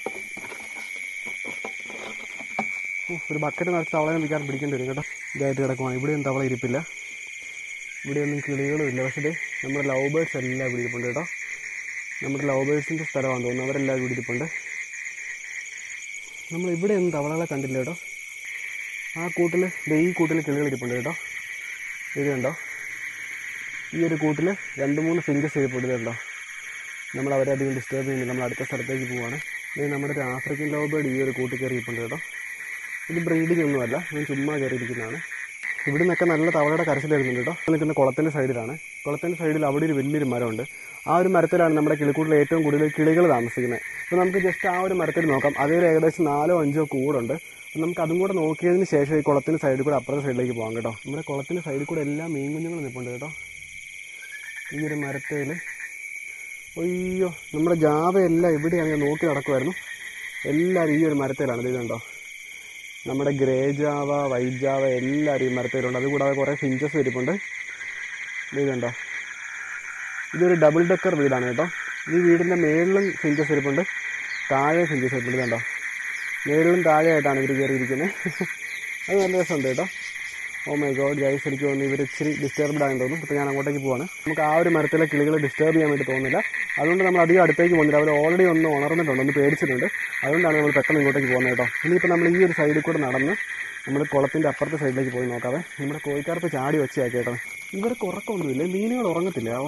ഉഫ്, ഒരു ബക്കറ്റ് നിറച്ച് തവളനെ മിക്കാറും പിടിക്കേണ്ടി വരും കേട്ടോ ഇതായിട്ട് കിടക്കുവാണ് ഇവിടെയൊന്നും തവള ഇരിപ്പില്ല ഇവിടെയൊന്നും കിളികളും ഇല്ല പക്ഷേ ദേ നമ്മുടെ ലവ് ബേർഡ്സ് എല്ലാം ഇവിടെ ഇരിപ്പുണ്ട് കേട്ടോ നമ്മുടെ ലവ് ബേർഡ്സിൻ്റെ സ്ഥലമാണെന്ന് തോന്നുന്നു അവരെല്ലാം ഇവിടെ ഇരിപ്പുണ്ട് നമ്മൾ ഇവിടെ ഒന്നും തവളകളെ കണ്ടില്ല കേട്ടോ ആ കൂട്ടിൽ ദേ ഈ കൂട്ടിൽ കിളികൾ ഇരിപ്പുണ്ട് കേട്ടോ ഇത് കണ്ടോ ഈ ഒരു കൂട്ടിൽ രണ്ട് മൂന്ന് ഫിഞ്ചസ് ഇരിപ്പുണ്ട് ഇത് കണ്ടോ നമ്മൾ അവരെ അധികം ഡിസ്റ്റർബ് ചെയ്യുന്നില്ല നമ്മൾ അടുത്ത സ്ഥലത്തേക്ക് പോവാണ് ഇത് നമ്മുടെ ഒരു ആഫ്രിക്കൻ ലവ് ബേർഡ് ഈ ഒരു കൂട്ടിൽ കയറി ഇരിപ്പുണ്ട് കേട്ടോ ഇത് ബ്രീഡിംഗ് ഒന്നുമല്ല ഞാൻ ചുമ്മാ കയറിയിരിക്കുന്നതാണ് ഇവിടെ നിന്നൊക്കെ നല്ല തവളയുടെ കരച്ചിൽ വരുന്നുണ്ട് കേട്ടോ ഇത് നിൽക്കുന്ന കുളത്തിൻ്റെ സൈഡിലാണ് കുളത്തിൻ്റെ സൈഡിൽ അവിടെ ഒരു വലിയൊരു മരമുണ്ട് ആ ഒരു മരത്തിലാണ് നമ്മുടെ കിളിക്കൂട്ടിൽ ഏറ്റവും കൂടുതൽ കിളികൾ താമസിക്കുന്നത് അപ്പോൾ നമുക്ക് ജസ്റ്റ് ആ ഒരു മരത്തിൽ നോക്കാം അതിൽ ഏകദേശം നാലോ അഞ്ചോ കൂടുണ്ട് അപ്പോൾ നമുക്ക് അതും കൂടെ നോക്കിയതിന് ശേഷം ഈ കുളത്തിൻ്റെ സൈഡിൽ കൂടെ അപ്പുറത്തെ സൈഡിലേക്ക് പോകാം കേട്ടോ നമ്മുടെ കുളത്തിൻ്റെ സൈഡിൽ കൂടെ എല്ലാ മീൻ കുഞ്ഞുങ്ങളും നിൽപ്പുണ്ട് കേട്ടോ ഈ ഒരു മരത്തേൽ അയ്യോ നമ്മുടെ ജാവ എല്ലാം എവിടെയാണ് ഞാൻ നോക്കി നടക്കുമായിരുന്നു എല്ലാവരും ഈ ഒരു മരത്തേലാണ് ഇത് കണ്ടോ നമ്മുടെ ഗ്രേ ജാവ വൈറ്റ് ജാവ എല്ലാവരും ഈ മരത്തേലുണ്ട് അതുകൂടാതെ കുറേ ഫിഞ്ചസ് ഇരിപ്പുണ്ട് ഇത് കണ്ടോ ഇതൊരു ഡബിൾ ഡെക്കർ വീടാണ് കേട്ടോ ഈ വീടിൻ്റെ മേളിലും ഫിഞ്ചസ് ഇരിപ്പുണ്ട് താഴെ ഫിഞ്ചസ് ഇരിപ്പുണ്ട് ഇത് കണ്ടോ മേളിലും താഴെയായിട്ടാണ് ഇവർ കയറിയിരിക്കുന്നത് അത് നല്ല രസമുണ്ട് കേട്ടോ ഓ മൈ ഗോഡ് ഗൈസ് എനിക്ക് തോന്നുന്നു ഇവർ ഇച്ചിരി ഡിസ്റ്റർബ്ഡ് ആയെന്ന് തോന്നുന്നു അപ്പോൾ ഞാൻ അങ്ങോട്ടേക്ക് പോവാണ് നമുക്ക് ആ ഒരു മരത്തിലെ കിളികൾ ഡിസ്റ്റർബ് ചെയ്യാൻ വേണ്ടി തോന്നുന്നില്ല അതുകൊണ്ട് നമ്മൾ അധികം അടുത്തേക്ക് പോകുന്നില്ല അവർ ഓൾറെഡി ഒന്ന് ഉണർന്നിട്ടുണ്ട് ഒന്ന് പേടിച്ചിട്ടുണ്ട് അതുകൊണ്ടാണ് നമ്മൾ പെട്ടെന്ന് ഇങ്ങോട്ടേക്ക് പോകുന്നത് കേട്ടോ ഇനിയിപ്പോൾ നമ്മൾ ഈ ഒരു സൈഡിൽ കൂടെ നടന്ന് നമ്മൾ കുളത്തിൻ്റെ അപ്പുറത്തെ സൈഡിലേക്ക് പോയി നോക്കാവേ നമ്മുടെ കോഴിക്കാർക്ക് ചാടി വെച്ചാക്കി കേട്ടോ ഇവർക്ക് ഉറക്കമൊന്നുമില്ല മീനുകൾ ഉറങ്ങത്തില്ല ഓ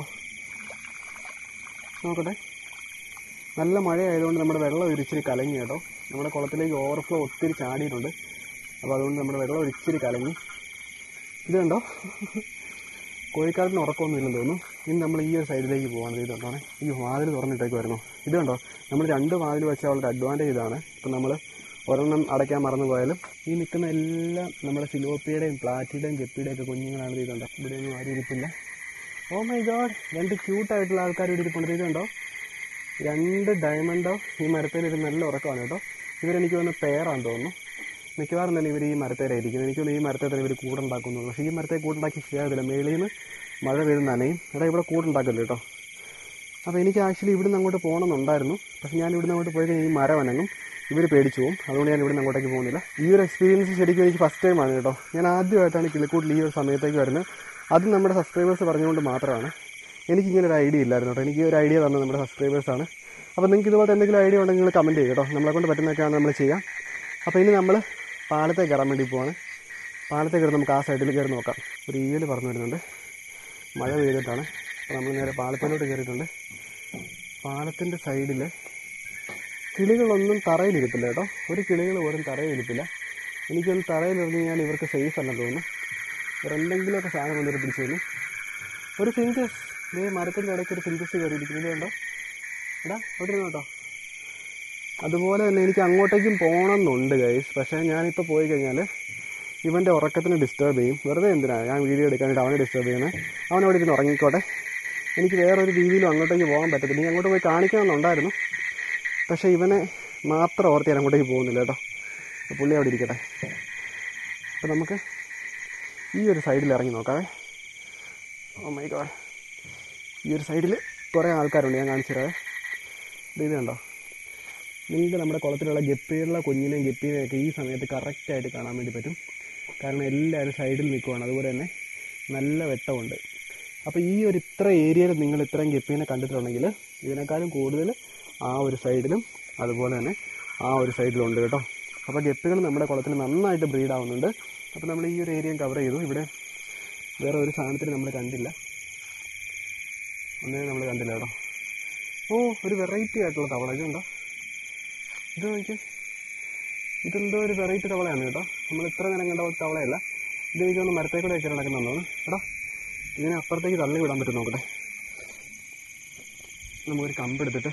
നോക്കട്ടെ നല്ല മഴയായതുകൊണ്ട് നമ്മുടെ വെള്ളം ഒരിച്ചിരി കലങ്ങി കേട്ടോ നമ്മുടെ കുളത്തിലേക്ക് ഓവർഫ്ലോ ഒത്തിരി ചാടിയിട്ടുണ്ട് അപ്പോൾ അതുകൊണ്ട് നമ്മുടെ വെള്ളം ഒരിച്ചിരി കലങ്ങി ഇത് കണ്ടോ കോഴിക്കാരത്തിന് ഉറക്കമൊന്നുമില്ലെന്ന് തോന്നുന്നു ഇനി നമ്മൾ ഈ ഒരു സൈഡിലേക്ക് പോകാണ് ഇത് കണ്ടോണേ ഈ വാതിൽ തുറന്നിട്ടേക്ക് വരുന്നു ഇത് കണ്ടോ നമ്മൾ രണ്ട് വാതിൽ വെച്ചാൽ വളരെ അഡ്വാൻറ്റേജ് ഇതാണ് ഇപ്പം നമ്മൾ ഒരെണ്ണം അടയ്ക്കാൻ മറന്നു പോയാലും ഈ നിൽക്കുന്ന എല്ലാം നമ്മുടെ സിലോപ്പിയുടെയും പ്ലാറ്റിയുടെയും ഗപ്പിയുടെയും ഒക്കെ കുഞ്ഞുങ്ങളാണ് ഇത് കണ്ടോ ഇവിടെയൊന്നും ആരും ഇരിപ്പില്ല ഓ മൈ ഗോഡ് രണ്ട് ക്യൂട്ടായിട്ടുള്ള ആൾക്കാർ ഇവിടെ ഇരിപ്പുണ്ട് ഇത് കണ്ടോ രണ്ട് ഡയമണ്ടോ ഈ മരത്തേലിരുന്ന് നല്ല ഉറക്കമാണ് കേട്ടോ ഇവരെനിക്ക് തോന്നുന്നു പേരാന്ന് തോന്നുന്നു മിക്കവാറും തന്നെ ഇവർ ഈ മരത്തേലാണ് ഇരിക്കുന്നത് എനിക്ക് തോന്നുന്നു ഈ മരത്തെ തന്നെ ഇവർ കൂടുണ്ടാക്കുന്നു പക്ഷേ ഈ മരത്തെ കൂടുണ്ടാക്കി ശരിയാകത്തില്ല മേളിൽ നിന്ന് മഴ പെയ്ത് നനയും എടാ ഇവിടെ കൂടുണ്ടാക്കല്ലോ കേട്ടോ അപ്പോൾ എനിക്ക് ആക്ച്വലി ഇവിടുന്ന് അങ്ങോട്ട് പോകണമെന്നുണ്ടായിരുന്നു പക്ഷേ ഞാൻ ഇവിടുന്ന് അങ്ങോട്ട് പോയി കഴിഞ്ഞാൽ ഈ മരം അനങ്ങും ഇവർ പേടിച്ചു പോകും അതുകൊണ്ട് ഞാൻ ഇവിടുന്ന് അങ്ങോട്ടേക്ക് പോകുന്നില്ല ഈ ഒരു എക്സ്പീരിയൻസ് ശരിക്കും എനിക്ക് ഫസ്റ്റ് ടൈമാണ് കേട്ടോ ഞാൻ ആദ്യമായിട്ടാണ് കിളിക്കൂട്ടിൽ ഈ ഒരു സമയത്തേക്ക് വരുന്നത് അത് നമ്മുടെ സബ്സ്ക്രൈബേഴ്സ് പറഞ്ഞുകൊണ്ട് മാത്രമാണ് എനിക്കിങ്ങനെ ഒരു ഐഡിയ ഇല്ലായിരുന്നു കേട്ടോ എനിക്ക് ഈ ഒരു ഐഡിയ തന്നത് നമ്മുടെ സബ്സ്ക്രൈബേഴ്സാണ് അപ്പോൾ നിങ്ങൾക്ക് ഇതുപോലത്തെ എന്തെങ്കിലും ഐഡിയ ഉണ്ടെങ്കിൽ നിങ്ങൾ കമൻറ്റ് ചെയ്യുക കേട്ടോ നമ്മളെ കൊണ്ട് പറ്റുന്നതൊക്കെയാണ് നമ്മൾ ചെയ്യാം അപ്പോൾ ഇനി നമ്മൾ പാലത്തേക്ക് കയറാൻ വേണ്ടി പോവാണ് പാലത്തേക്ക് കയറി നമുക്ക് ആ സൈഡിൽ കയറി നോക്കാം ഒരു ഈയൽ പറഞ്ഞു വരുന്നുണ്ട് മഴ പെയ്തിട്ടാണ് അപ്പോൾ നമ്മൾ നേരെ പാലത്തിലോട്ട് കയറിയിട്ടുണ്ട് പാലത്തിൻ്റെ സൈഡിൽ കിളികളൊന്നും തറയിലിരിപ്പില്ല കേട്ടോ ഒരു കിളികൾ പോലും തറയിലിരിപ്പില്ല എനിക്കൊന്ന് തറയിലിറങ്ങി കഴിഞ്ഞാൽ ഇവർക്ക് സേഫ് അല്ലെന്ന് തോന്നുന്നു ഇവർ എന്തെങ്കിലുമൊക്കെ സാധനം കൊണ്ടുവരും പിടിച്ചു തരും ഒരു ഫിഞ്ചസ് ഇതേ മരത്തിൻ്റെ ഇടയ്ക്ക് ഒരു ഫിഞ്ചസ് കയറിയിരിക്കുന്നത് കണ്ടോ എടാ അവിടെ ഇരുന്നോ കേട്ടോ അതുപോലെ തന്നെ എനിക്ക് അങ്ങോട്ടേക്കും പോകണമെന്നുണ്ട് ഗൈസ് പക്ഷേ ഞാനിപ്പോൾ പോയി കഴിഞ്ഞാൽ ഇവൻ്റെ ഉറക്കത്തിന് ഡിസ്റ്റർബ് ചെയ്യും വെറുതെ എന്തിനാണ് ഞാൻ വീഡിയോ എടുക്കാനായിട്ട് അവനെ ഡിസ്റ്റർബ് ചെയ്യുന്നത് അവൻ അവിടെ ഇരുന്ന് ഉറങ്ങിക്കോട്ടെ എനിക്ക് വേറൊരു രീതിയിലും അങ്ങോട്ടേക്ക് പോകാൻ പറ്റത്തില്ല ഇനി അങ്ങോട്ട് പോയി കാണിക്കണമെന്നുണ്ടായിരുന്നു പക്ഷേ ഇവനെ മാത്രം ഓർത്ത് ഞാൻ അങ്ങോട്ടേക്ക് പോകുന്നില്ല കേട്ടോ അപ്പോൾ പുള്ളി അവിടെ ഇരിക്കട്ടെ അപ്പോൾ നമുക്ക് ഈ ഒരു സൈഡിൽ ഇറങ്ങി നോക്കാവേ ഓ മൈ ഗോഡ് ഈ ഒരു സൈഡിൽ കുറേ ആൾക്കാരുണ്ട് ഞാൻ കാണിച്ചു തരാവേ ഇത് ഇത് കണ്ടോ നിങ്ങൾക്ക് നമ്മുടെ കുളത്തിലുള്ള ഗപ്പികളുടെ കുഞ്ഞിനെയും ഗപ്പീനെയും ഒക്കെ ഈ സമയത്ത് കറക്റ്റായിട്ട് കാണാൻ വേണ്ടി പറ്റും കാരണം എല്ലാവരും സൈഡിൽ നിൽക്കുവാണ് അതുപോലെ തന്നെ നല്ല വെട്ടമുണ്ട് അപ്പോൾ ഈ ഒരു ഇത്ര ഏരിയയിൽ നിങ്ങൾ ഇത്രയും ഗപ്പീനെ കണ്ടിട്ടുണ്ടെങ്കിൽ ഇതിനേക്കാളും കൂടുതൽ ആ ഒരു സൈഡിലും അതുപോലെ തന്നെ ആ ഒരു സൈഡിലും ഉണ്ട് കേട്ടോ അപ്പോൾ ഗപ്പികൾ നമ്മുടെ കുളത്തിൽ നന്നായിട്ട് ബ്രീഡ് ആവുന്നുണ്ട് അപ്പോൾ നമ്മൾ ഈ ഒരു ഏരിയയും കവർ ചെയ്തു ഇവിടെ വേറെ ഒരു സാധനത്തിന് നമ്മൾ കണ്ടില്ല ഒന്നേ നമ്മൾ കണ്ടില്ല കേട്ടോ ഓ ഒരു വെറൈറ്റി ആയിട്ടുള്ള തവള ഇതുണ്ടോ ഇത് നോക്കിയേ ഇതെന്തോ ഒരു വെറൈറ്റി തവളയാണ് കേട്ടോ നമ്മൾ ഇത്ര നേരം കണ്ട പോലത്തെ തവളയല്ല ഇത് എനിക്ക് ഒന്ന് മരത്തെ കൂടെ ഒക്കെ നടക്കുന്നുണ്ടോ എടാ ഇതിനെ അപ്പുറത്തേക്ക് തള്ളി വിടാൻ പറ്റും നോക്കട്ടെ നമുക്കൊരു കമ്പെടുത്തിട്ട്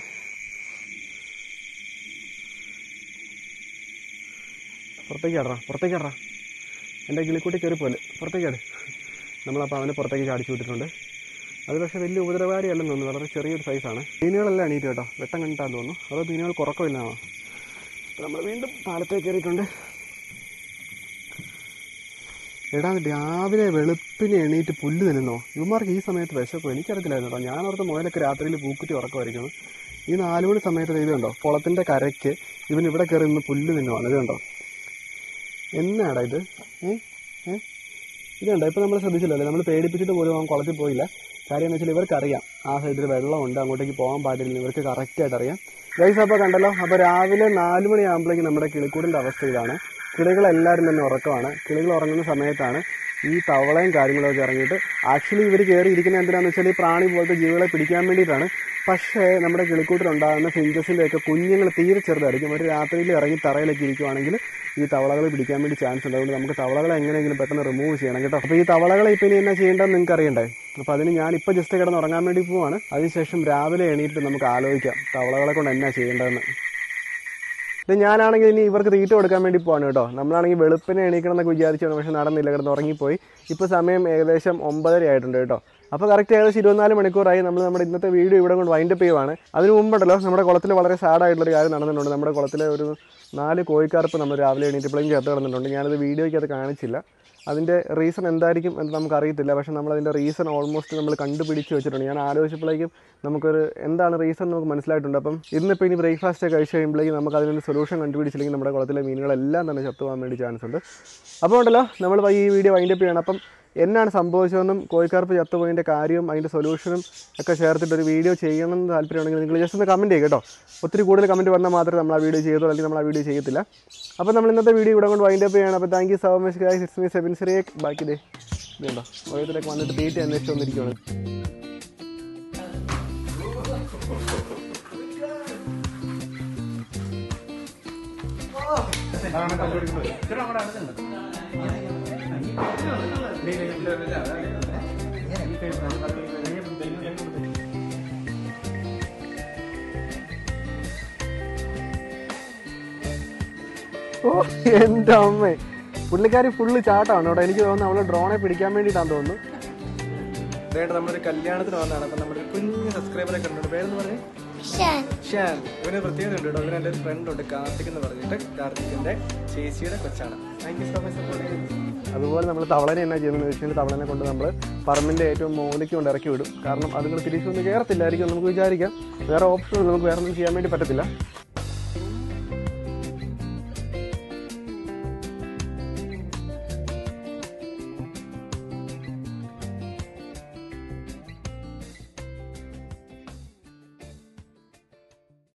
പുറത്തേക്ക് ആടറാ പുറത്തേക്ക് ആടറാ എൻ്റെ കിളിക്കൂട്ടി കയറി പോലെ പുറത്തേക്ക് ആട് നമ്മളപ്പോൾ അവനെ പുറത്തേക്ക് ചാടിച്ചു വിട്ടിട്ടുണ്ട് അത് പക്ഷേ വലിയ ഉപദ്രവകാരിയല്ലെന്ന് തോന്നുന്നു വളരെ ചെറിയൊരു സൈസാണ് മീനുകളെല്ലാം എണീറ്റ് കേട്ടോ വെട്ടം കണ്ടിട്ടാന്ന് തോന്നുന്നു അതോ മീനുകൾ കുറക്കമില്ലാണോ അപ്പോൾ നമ്മൾ വീണ്ടും പാലത്തേക്ക് കയറിയിട്ടുണ്ട് എടാ രാവിലെ വെളുപ്പിന് എണീറ്റ് പുല്ല് തിന്നുന്നോ ഇവന്മാർക്ക് ഈ സമയത്ത് വിശക്കോ എനിക്കറിയത്തില്ലായിരുന്നു കേട്ടോ ഞാൻ ഓർത്ത് മുതലൊക്കെ രാത്രിയിൽ പൂക്കുറ്റി ഉറക്കമായിരിക്കും ഈ നാല് മണി സമയത്ത് ഇത് കണ്ടോ കുളത്തിൻ്റെ കരയ്ക്ക് ഇവൻ ഇവിടെ കയറി നിന്ന് പുല്ല് തിന്നുവാണ് ഇത് കണ്ടോ എന്നാടാ ഇത് ഏ ഏ ഇത് കണ്ടോ ഇപ്പം നമ്മൾ ശ്രദ്ധിച്ചില്ലല്ലേ നമ്മൾ പേടിപ്പിച്ചിട്ട് പോലും അവൻ കുളത്തിൽ പോയില്ല കാര്യം എന്ന് വെച്ചാൽ ഇവർക്കറിയാം ആ സൈഡിൽ വെള്ളമുണ്ട് അങ്ങോട്ടേക്ക് പോകാൻ പാടില്ല ഇവർക്ക് കറക്റ്റായിട്ട് അറിയാം ഗൈസ് അപ്പോൾ കണ്ടല്ലോ അപ്പോൾ രാവിലെ നാല് മണിയാകുമ്പോഴേക്കും നമ്മുടെ കിളിക്കൂടിൻ്റെ അവസ്ഥ ഇതാണ് കിളികളെല്ലാവരും തന്നെ ഉറക്കമാണ് കിളികൾ ഉറങ്ങുന്ന സമയത്താണ് ഈ തവളയും കാര്യങ്ങളൊക്കെ ഇറങ്ങിയിട്ട് ആക്ച്വലി ഇവർ കയറി ഇരിക്കുന്നത് എന്തിനാന്ന് വെച്ചാൽ ഈ പ്രാണി പോലത്തെ ജീവികളെ പിടിക്കാൻ വേണ്ടിയിട്ടാണ് പക്ഷേ നമ്മുടെ കിളിക്കൂട്ടിലുണ്ടാകുന്ന ഫിഞ്ചസിൻ്റെ ഒക്കെ കുഞ്ഞുങ്ങൾ തീരെ ചെറുതായിരിക്കും ഒരു രാത്രിയിൽ ഇറങ്ങി തറയിലൊക്കെ ഇരിക്കുവാണെങ്കിൽ ഈ തവളകൾ പിടിക്കാൻ വേണ്ടി ചാൻസ് ഉണ്ട് അതുകൊണ്ട് നമുക്ക് തവളകളെ എങ്ങനെയെങ്കിലും പെട്ടെന്ന് റിമൂവ് ചെയ്യണം കേട്ടോ അപ്പോൾ ഈ തവളകളെ ഇപ്പം ഇനി എന്നാ ചെയ്യേണ്ടതെന്ന് നിങ്ങൾക്ക് അറിയണ്ടേ അപ്പോൾ അതിന് ഞാൻ ഇപ്പോൾ ജസ്റ്റ് കിടന്ന് ഉറങ്ങാൻ വേണ്ടി പോവാണ് അതിനുശേഷം രാവിലെ എണീറ്റ് നമുക്ക് ആലോചിക്കാം തവളകളെ കൊണ്ട് എന്നാ ചെയ്യേണ്ടതെന്ന് ഇത് ഞാനാണെങ്കിൽ ഇനി ഇവർക്ക് തീറ്റ കൊടുക്കാൻ വേണ്ടി പോവാണ് കേട്ടോ നമ്മളാണെങ്കിൽ വെളുപ്പിനെ എണീക്കണം എന്നൊക്കെ വിചാരിച്ചാണ് പക്ഷെ നടന്നില്ല കിടന്ന് ഉറങ്ങിപ്പോയി ഇപ്പോൾ സമയം ഏകദേശം ഒമ്പതര ആയിട്ടുണ്ട് കേട്ടോ അപ്പോൾ കറക്റ്റ് ഏകദേശം ഇരുപത്തിനാല് മണിക്കൂറായി നമ്മൾ നമ്മുടെ ഇന്നത്തെ വീഡിയോ ഇവിടെ കൊണ്ട് വൈൻഡപ്പ് ചെയ്യുവാണ് അതിന് മുമ്പുണ്ടല്ലോ നമ്മുടെ കുളത്തിൽ വളരെ സാഡായിട്ടുള്ളൊരു കാര്യം നടന്നിട്ടുണ്ട് നമ്മുടെ കുളത്തിലെ ഒരു നാല് കോഴിക്കാർപ്പ് നമ്മൾ രാവിലെ എണീറ്റപ്പോഴേക്കും ചേർത്ത് കിടന്നിട്ടുണ്ട് ഞാനത് വീഡിയോയ്ക്ക് അത് കാണിച്ചില്ല അതിൻ്റെ റീസൺ എന്തായിരിക്കും എന്ന് നമുക്ക് അറിയത്തില്ല പക്ഷേ നമ്മൾ അതിൻ്റെ റീസൺ ഓൾമോസ്റ്റ് നമ്മൾ കണ്ടുപിടിച്ച് വെച്ചിട്ടുണ്ട് ഞാൻ ആലോചിച്ചപ്പോഴേക്കും നമുക്കൊരു എന്താണ് റീസൺ നമുക്ക് മനസ്സിലായിട്ടുണ്ട് അപ്പം ഇന്നിപ്പോൾ ഇനി ബ്രേക്ക്ഫാസ്റ്റ് കഴിച്ച് കഴിയുമ്പോഴേക്കും നമുക്ക് അതിനൊരു സൊല്യൂഷൻ കണ്ടുപിടിച്ചില്ലെങ്കിൽ നമ്മുടെ കുളത്തിലെ മീനുകളെല്ലാം തന്നെ ചത്തുപോകാൻ വേണ്ടി ചാൻസ് ഉണ്ട് അപ്പോൾ ഉണ്ടല്ലോ നമ്മൾ ഈ വീഡിയോ വൈൻഡപ്പ് ചെയ്യണം അപ്പം എന്നാണ് സംഭവിച്ചതെന്നും കോഴിക്കാർപ്പ് ചത്തുപോയതിൻ്റെ കാര്യവും അതിൻ്റെ സൊല്യൂഷനും ഒക്കെ ചേർത്തിട്ട് ഒരു വീഡിയോ ചെയ്യണം എന്ന് താല്പര്യമുണ്ടെങ്കിൽ നിങ്ങൾ ജസ്റ്റ് ഒന്ന് കമൻറ്റ് ചെയ്യുക കേട്ടോ ഒത്തിരി കൂടുതൽ കമൻറ്റ് വന്നാൽ മാത്രമേ നമ്മൾ ആ വീഡിയോ ചെയ്തോ അല്ലെങ്കിൽ നമ്മൾ ആ വീഡിയോ ചെയ്യത്തില്ല അപ്പോൾ നമ്മൾ ഇന്നത്തെ വീഡിയോ ഇവിടെ കൊണ്ട് വൈൻഡപ്പ് ചെയ്യണം അപ്പോൾ thank you so much guys it's me Sebin Cyriac ബാക്കി ഡേ ഇതുണ്ടോ ഓരോരുത്തരൊക്കെ വന്നിട്ട് തീറ്റ അന്വേഷിച്ച് വന്നിരിക്കുകയാണ് ഓ എൻ്റെ അമ്മേ പുള്ളിക്കാരി ഫുള്ള് ചാട്ടമാണ് കേട്ടോ എനിക്ക് തോന്നുന്നു അവള് ഡ്രോണെ പിടിക്കാൻ വേണ്ടിയിട്ടാന്ന് തോന്നുന്നു ഇതായിട്ട് നമ്മളൊരു കല്യാണത്തിന് വന്നതാണ് അപ്പം നമ്മുടെ ഒരു കുഞ്ഞ് സബ്സ്ക്രൈബറെ കണ്ടിട്ടുണ്ട് പേരെന്ന് പറഞ്ഞു ഷാൻ ഇവന് പ്രത്യേകത ഉണ്ട് കേട്ടോ ഇവന് എൻ്റെ ഒരു ഫ്രണ്ട് ഉണ്ട് കാർത്തിക് എന്ന് പറഞ്ഞിട്ട് കാർത്തികിന്റെ ചേച്ചിയുടെ കൊച്ചാണ് താങ്ക് യു സോ മച്ച് അതുപോലെ നമ്മൾ തവളനെ എന്നാ ചെയ്യുന്നത് വെച്ചാൽ തവളനെ കൊണ്ട് നമ്മൾ പറമ്പിന്റെ ഏറ്റവും മൂലയ്ക്ക് കൊണ്ട് ഇറക്കി വിടും കാരണം അതുങ്ങൾ തിരിച്ചൊന്നും കയറത്തില്ലായിരിക്കും നമുക്ക് വിചാരിക്കാം വേറെ ഓപ്ഷൻ നമുക്ക് വേറെ ഒന്നും ചെയ്യാൻ വേണ്ടി പറ്റത്തില്ല